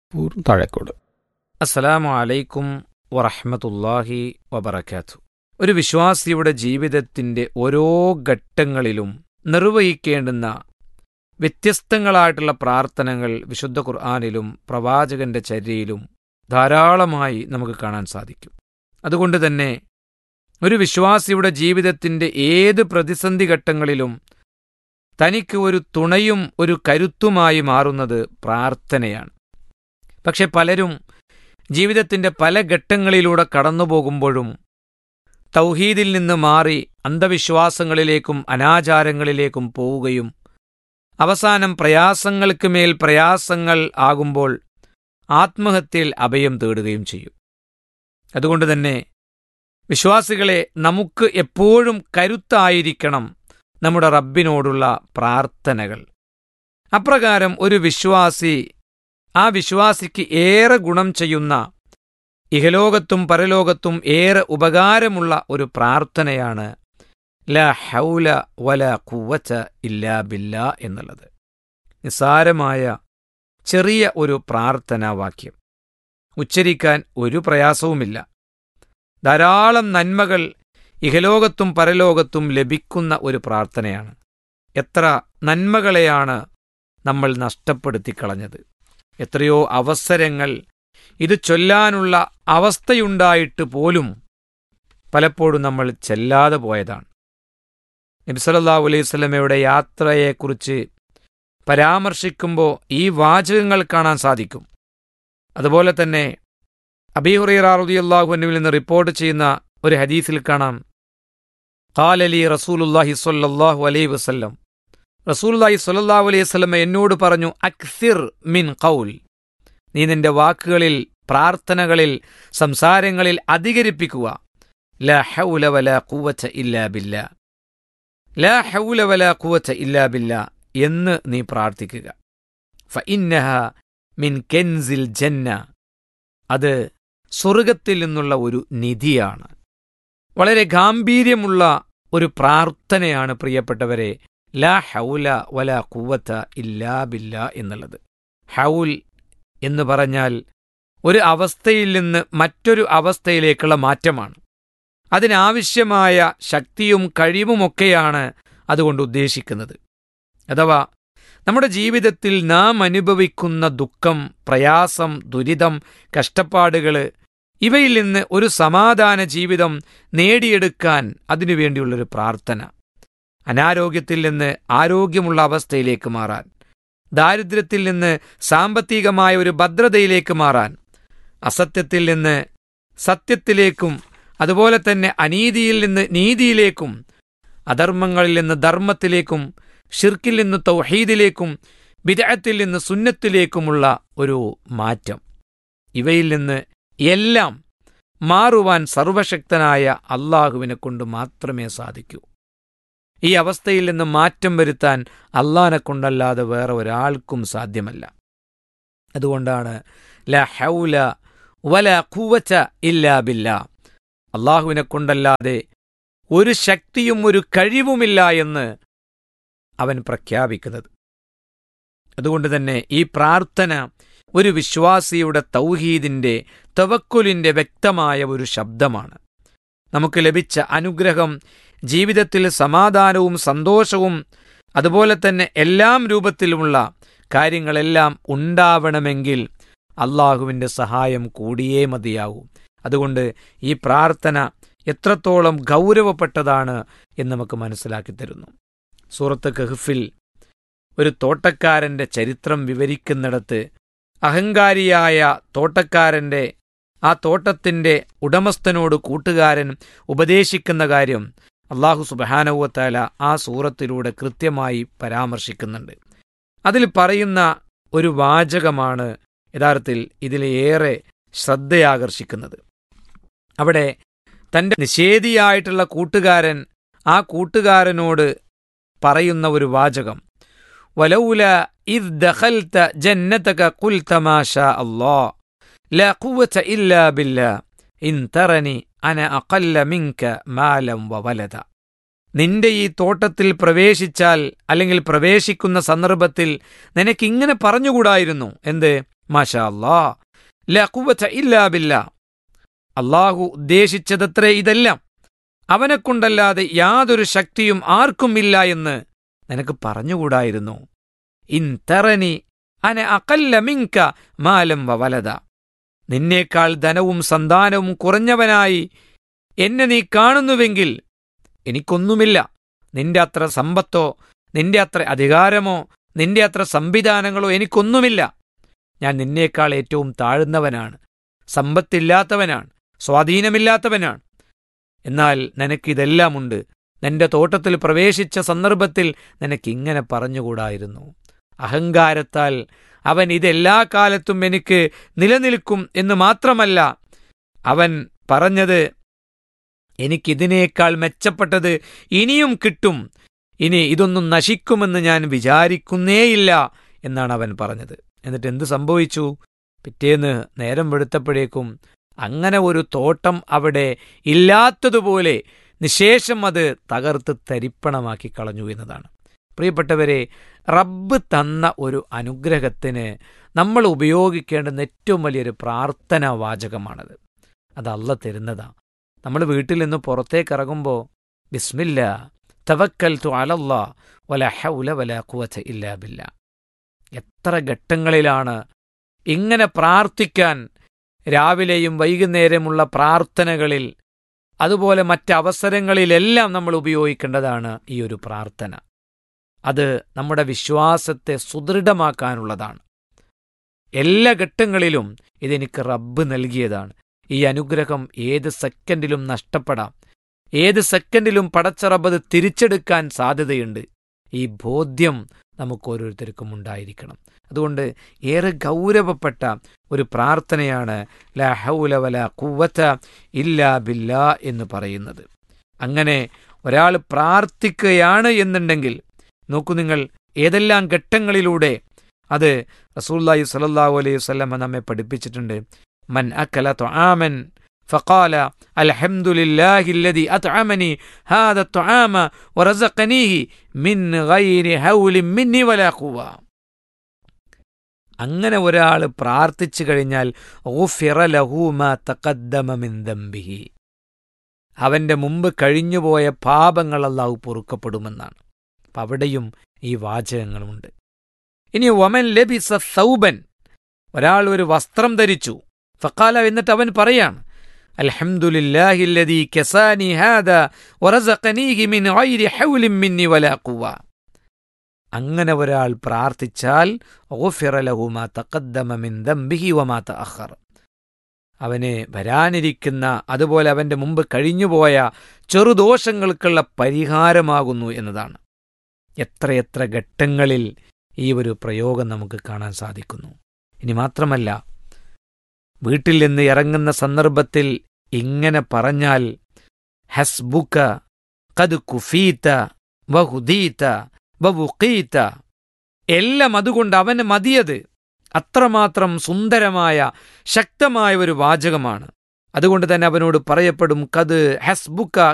പൂർ താഴേക്കോട് അസ്സലാമു അലൈക്കും വറഹ്മത്തുള്ളാഹി വബറകാത്തു ഒരു വിശ്വാസിയുടെ ജീവിതത്തിന്റെ ഓരോ ഘട്ടങ്ങളിലും നിർവഹിക്കേണ്ടുന്ന വ്യത്യസ്തങ്ങളായിട്ടുള്ള പ്രാർത്ഥനകൾ വിശുദ്ധ ഖുർആാനിലും പ്രവാചകന്റെ ചര്യയിലും ധാരാളമായി നമുക്ക് കാണാൻ സാധിക്കും അതുകൊണ്ട് തന്നെ ഒരു വിശ്വാസിയുടെ ജീവിതത്തിന്റെ ഏത് പ്രതിസന്ധി ഘട്ടങ്ങളിലും തനിക്ക് ഒരു തുണയും ഒരു കരുത്തുമായി മാറുന്നത് പ്രാർത്ഥനയാണ് പക്ഷെ പലരും ജീവിതത്തിന്റെ പല ഘട്ടങ്ങളിലൂടെ കടന്നുപോകുമ്പോഴും തൗഹീദിൽ നിന്ന് മാറി അന്ധവിശ്വാസങ്ങളിലേക്കും അനാചാരങ്ങളിലേക്കും പോവുകയും അവസാനം പ്രയാസങ്ങൾക്ക് മേൽ പ്രയാസങ്ങൾ ആകുമ്പോൾ ആത്മഹത്യയിൽ അഭയം തേടുകയും ചെയ്യും അതുകൊണ്ട് തന്നെ വിശ്വാസികളെ നമുക്ക് എപ്പോഴും കരുത്തായിരിക്കണം നമ്മുടെ റബ്ബിനോടുള്ള പ്രാർത്ഥനകൾ അപ്രകാരം ഒരു വിശ്വാസി ആ വിശ്വാസിക്ക് ഏറെ ഗുണം ചെയ്യുന്ന ഇഹലോകത്തും പരലോകത്തും ഏറെ ഉപകാരമുള്ള ഒരു പ്രാർത്ഥനയാണ് ല ഹൗല വല കുവച്ച ഇല്ലാ ബില്ല എന്നുള്ളത് നിസ്സാരമായ ചെറിയ ഒരു പ്രാർത്ഥനാവാക്യം ഉച്ചരിക്കാൻ ഒരു പ്രയാസവുമില്ല ധാരാളം നന്മകൾ ഇഹലോകത്തും പരലോകത്തും ലഭിക്കുന്ന ഒരു പ്രാർത്ഥനയാണ് എത്ര നന്മകളെയാണ് നമ്മൾ നഷ്ടപ്പെടുത്തിക്കളഞ്ഞത് എത്രയോ അവസരങ്ങൾ ഇത് ചൊല്ലാനുള്ള അവസ്ഥയുണ്ടായിട്ട് പോലും പലപ്പോഴും നമ്മൾ ചെല്ലാതെ പോയതാണ് നബിസല്ലാ അലൈഹി സ്വലമയുടെ യാത്രയെക്കുറിച്ച് പരാമർശിക്കുമ്പോൾ ഈ വാചകങ്ങൾ കാണാൻ സാധിക്കും അതുപോലെ തന്നെ അബീഹുറിയാറുദിയല്ലാഹുവിൽ നിന്ന് റിപ്പോർട്ട് ചെയ്യുന്ന ഒരു ഹദീസിൽ കാണാം ഖാലലി റസൂലുല്ലാഹി സ്വല്ലല്ലാഹു അലൈഹി വസല്ലം റസൂലുള്ളാഹി സ്വല്ലല്ലാഹു അലൈഹി വസല്ലം എന്നോട് പറഞ്ഞു അക്സിർ മിൻ ഖൗൽ നീ നിന്റെ വാക്കുകളിൽ പ്രാർത്ഥനകളിൽ സംസാരങ്ങളിൽ അധികരിപ്പിക്കുക ലാ ഹൗല വലാ ഖുവത ഇല്ലാ ബില്ലാ ലാ ഹൗല വലാ ഖുവത ഇല്ലാ ബില്ലാ എന്ന് നീ പ്രാർത്ഥിക്കുക ഫഇന്നഹ മിൻ കെൻസിൽ ജന്ന അത് സ്വർഗത്തിൽ നിന്നുള്ള ഒരു നിധിയാണ് വളരെ ഗാംഭീര്യമുള്ള ഒരു പ്രാർത്ഥനയാണ് പ്രിയപ്പെട്ടവരെ ലാ ഹൗല വല കുവത്ത ഇല്ലാ ബില്ല എന്നുള്ളത് ഹൗൽ എന്ന് പറഞ്ഞാൽ ഒരു അവസ്ഥയിൽ നിന്ന് മറ്റൊരു അവസ്ഥയിലേക്കുള്ള മാറ്റമാണ് അതിനാവശ്യമായ ശക്തിയും കഴിവുമൊക്കെയാണ് അതുകൊണ്ട് ഉദ്ദേശിക്കുന്നത് അഥവാ നമ്മുടെ ജീവിതത്തിൽ നാം അനുഭവിക്കുന്ന ദുഃഖം പ്രയാസം ദുരിതം കഷ്ടപ്പാടുകൾ ഇവയിൽ നിന്ന് ഒരു സമാധാന ജീവിതം നേടിയെടുക്കാൻ അതിനുവേണ്ടിയുള്ളൊരു പ്രാർത്ഥന അനാരോഗ്യത്തിൽ നിന്ന് ആരോഗ്യമുള്ള അവസ്ഥയിലേക്ക് മാറാൻ ദാരിദ്ര്യത്തിൽ നിന്ന് സാമ്പത്തികമായ ഒരു ഭദ്രതയിലേക്ക് മാറാൻ അസത്യത്തിൽ നിന്ന് സത്യത്തിലേക്കും അതുപോലെ തന്നെ അനീതിയിൽ നിന്ന് നീതിയിലേക്കും അധർമ്മങ്ങളിൽ നിന്ന് ധർമ്മത്തിലേക്കും ഷിർക്കിൽ നിന്ന് തൗഹീദിലേക്കും വിദഗ്ധത്തിൽ നിന്ന് സുന്നത്തിലേക്കുമുള്ള ഒരു മാറ്റം ഇവയിൽ നിന്ന് എല്ലാം മാറുവാൻ സർവശക്തനായ അള്ളാഹുവിനെ കൊണ്ട് മാത്രമേ സാധിക്കൂ ഈ അവസ്ഥയിൽ നിന്ന് മാറ്റം വരുത്താൻ അള്ളാഹിനെ കൊണ്ടല്ലാതെ വേറെ ഒരാൾക്കും സാധ്യമല്ല അതുകൊണ്ടാണ് ല ഹൗല വല ഖുവച്ച ഇല്ലാ ബില്ല അള്ളാഹുവിനെ കൊണ്ടല്ലാതെ ഒരു ശക്തിയും ഒരു കഴിവുമില്ല എന്ന് അവൻ പ്രഖ്യാപിക്കുന്നത് അതുകൊണ്ട് തന്നെ ഈ പ്രാർത്ഥന ഒരു വിശ്വാസിയുടെ തൗഹീദിന്റെ തവക്കുലിന്റെ വ്യക്തമായ ഒരു ശബ്ദമാണ് നമുക്ക് ലഭിച്ച അനുഗ്രഹം ജീവിതത്തിൽ സമാധാനവും സന്തോഷവും അതുപോലെ തന്നെ എല്ലാം രൂപത്തിലുമുള്ള കാര്യങ്ങളെല്ലാം ഉണ്ടാവണമെങ്കിൽ അള്ളാഹുവിൻ്റെ സഹായം കൂടിയേ മതിയാവൂ അതുകൊണ്ട് ഈ പ്രാർത്ഥന എത്രത്തോളം ഗൗരവപ്പെട്ടതാണ് എന്ന് നമുക്ക് മനസ്സിലാക്കി തരുന്നു സൂറത്ത് കഹ്ഫിൽ ഒരു തോട്ടക്കാരന്റെ ചരിത്രം വിവരിക്കുന്നിടത്ത് അഹങ്കാരിയായ തോട്ടക്കാരന്റെ ആ തോട്ടത്തിന്റെ ഉടമസ്ഥനോട് കൂട്ടുകാരൻ ഉപദേശിക്കുന്ന കാര്യം അള്ളാഹു സുബഹാനവുവത്താല ആ സൂറത്തിലൂടെ കൃത്യമായി പരാമർശിക്കുന്നുണ്ട് അതിൽ പറയുന്ന ഒരു വാചകമാണ് യഥാർത്ഥത്തിൽ ഇതിലേറെ ശ്രദ്ധയാകർഷിക്കുന്നത് അവിടെ തന്റെ നിഷേധിയായിട്ടുള്ള കൂട്ടുകാരൻ ആ കൂട്ടുകാരനോട് പറയുന്ന ഒരു വാചകം വലൗല ഇദ് ദഖൽത ജന്നതക ഖുൽത മാ ഷാ അല്ലാഹ് ലാ ഖുവത ഇല്ലാ ബില്ലാ ഇൻ തറനി അന അഖല്ല മിൻക മാലം വവലദ നിന്റെ ഈ തോട്ടത്തിൽ പ്രവേശിച്ചാൽ അല്ലെങ്കിൽ പ്രവേശിക്കുന്ന സന്ദർഭത്തിൽ നിനക്കിങ്ങനെ പറഞ്ഞുകൂടായിരുന്നു എന്ത് മാഷാ അല്ലാ ലാ ഖുവത ഇല്ലാ ബില്ലാ അള്ളാഹു ഉദ്ദേശിച്ചതത്രേ ഇതെല്ലാം അവനെക്കൊണ്ടല്ലാതെ യാതൊരു ശക്തിയും ആർക്കുമില്ല എന്ന് നിനക്ക് പറഞ്ഞുകൂടായിരുന്നു ഇൻ തറനി അന അകല്ല മിങ്ക മാലം വവലത നിന്നേക്കാൾ ധനവും സന്താനവും കുറഞ്ഞവനായി എന്നെ നീ കാണുന്നുവെങ്കിൽ എനിക്കൊന്നുമില്ല നിന്റെ അത്ര സമ്പത്തോ നിന്റെ അത്ര അധികാരമോ നിന്റെ അത്ര സംവിധാനങ്ങളോ എനിക്കൊന്നുമില്ല ഞാൻ നിന്നേക്കാൾ ഏറ്റവും താഴ്ന്നവനാണ് സമ്പത്തില്ലാത്തവനാണ് സ്വാധീനമില്ലാത്തവനാണ് എന്നാൽ നിനക്കിതെല്ലാമുണ്ട് നിന്റെ തോട്ടത്തിൽ പ്രവേശിച്ച സന്ദർഭത്തിൽ നിനക്കിങ്ങനെ പറഞ്ഞുകൂടായിരുന്നു അഹങ്കാരത്താൽ അവൻ ഇതെല്ലാ കാലത്തും എനിക്ക് നിലനിൽക്കും എന്ന് മാത്രമല്ല അവൻ പറഞ്ഞത് എനിക്കിതിനേക്കാൾ മെച്ചപ്പെട്ടത് ഇനിയും കിട്ടും ഇനി ഇതൊന്നും നശിക്കുമെന്ന് ഞാൻ വിചാരിക്കുന്നേയില്ല എന്നാണ് അവൻ പറഞ്ഞത് എന്നിട്ട് എന്ത് സംഭവിച്ചു പിറ്റേന്ന് നേരം വെളുത്തപ്പോഴേക്കും അങ്ങനെ ഒരു തോട്ടം അവിടെ ഇല്ലാത്തതുപോലെ നിശേഷം അത് തകർത്ത് തരിപ്പണമാക്കി കളഞ്ഞു എന്നതാണ് പ്രിയപ്പെട്ടവരെ റബ്ബ് തന്ന ഒരു അനുഗ്രഹത്തിന് നമ്മൾ ഉപയോഗിക്കേണ്ടുന്ന ഏറ്റവും വലിയൊരു പ്രാർത്ഥനാ വാചകമാണത് അത് അല്ല തരുന്നതാ നമ്മൾ വീട്ടിൽ നിന്ന് പുറത്തേക്ക് ഇറങ്ങുമ്പോൾ ബിസ്മില്ല തവക്കൽ തു അലല്ല വല ഹൗല വല കുവച്ച ഇല്ലാ ബില്ല എത്ര ഘട്ടങ്ങളിലാണ് ഇങ്ങനെ പ്രാർത്ഥിക്കാൻ രാവിലെയും വൈകുന്നേരമുള്ള പ്രാർത്ഥനകളിൽ അതുപോലെ മറ്റവസരങ്ങളിലെല്ലാം നമ്മൾ ഉപയോഗിക്കേണ്ടതാണ് ഈ ഒരു പ്രാർത്ഥന അത് നമ്മുടെ വിശ്വാസത്തെ സുദൃഢമാക്കാനുള്ളതാണ് എല്ലാ ഘട്ടങ്ങളിലും ഇതെനിക്ക് റബ്ബ് നൽകിയതാണ് ഈ അനുഗ്രഹം ഏത് സെക്കൻഡിലും നഷ്ടപ്പെടാം ഏത് സെക്കൻഡിലും പടച്ച റബ്ബ് അത് തിരിച്ചെടുക്കാൻ സാധ്യതയുണ്ട് ഈ ബോധ്യം നമുക്ക് ഓരോരുത്തർക്കും ഉണ്ടായിരിക്കണം അതുകൊണ്ട് ഏറെ ഗൗരവപ്പെട്ട ഒരു പ്രാർത്ഥനയാണ് ലാ ഹൗല വല കുവത്ത ഇല്ലാ ബില്ലാ എന്ന് പറയുന്നത് അങ്ങനെ ഒരാൾ പ്രാർത്ഥിക്കുകയാണ് എന്നുണ്ടെങ്കിൽ നോക്കൂ നിങ്ങൾ ഏതെല്ലാം ഘട്ടങ്ങളിലൂടെ അത് റസൂല്ലാഹി സ്വല്ലല്ലാഹു അലൈഹി വസല്ലമ നമ്മെ പഠിപ്പിച്ചിട്ടുണ്ട് മൻ അക്കല ത്വആമൻ فقال الحمد لله الذي أطعمني هذا الطعام ورزقنيه من غير هول مني ولا قوة അങ്ങനെ ഒരാൾ പ്രാർത്ഥിച്ചു കഴിഞ്ഞാൽ ഗുഫിറ ലഹു മാ തഖദ്ദമ മിൻ ദംബിഹി അവന്റെ മുമ്പ് കഴിഞ്ഞുപോയ പാപങ്ങൾ അല്ലാഹു പൊറുക്കപ്പെടുമെന്നാണ് അപ്പം അവിടെയും ഈ വാചകങ്ങളുമുണ്ട് ഇനി വമൻ ലബിസ സൗബൻ ഒരാൾ ഒരു വസ്ത്രം ധരിച്ചു ഫക്കാല എന്നിട്ട് അവൻ പറയാണ് അൽഹംദുലില്ലാഹില്ലദീ കസാനി ഹാദ വറസഖനീഹി മിൻ ഗൈരി ഹൗലിൻ മിന്നി വലാ ഖുവ അങ്ങനെ ഒരാൾ പ്രാർത്ഥിച്ചാൽ ഗുഫിറ ലഹു മാ തഖദ്ദമ മിൻ ദംബിഹി വമാ തഅഖർ അവന് വരാനിരിക്കുന്ന അതുപോലെ അവന്റെ മുമ്പ് കഴിഞ്ഞുപോയ ചെറുദോഷങ്ങൾക്കുള്ള പരിഹാരമാകുന്നു എന്നതാണ് എത്രയെത്ര ഘട്ടങ്ങളിൽ ഈ ഒരു പ്രയോഗം നമുക്ക് കാണാൻ സാധിക്കുന്നു ഇനി മാത്രമല്ല വീട്ടിൽ നിന്ന് ഇറങ്ങുന്ന സന്ദർഭത്തിൽ ഇങ്ങനെ പറഞ്ഞാൽ ഹസ്ബുക്ക കത് കുഫീത്ത വഹുദീത്ത വവുഖീത്ത എല്ലാം അതുകൊണ്ട് അവന് മതിയത് അത്രമാത്രം സുന്ദരമായ ശക്തമായ ഒരു വാചകമാണ് അതുകൊണ്ട് തന്നെ അവനോട് പറയപ്പെടും കത് ഹസ്ബുക്ക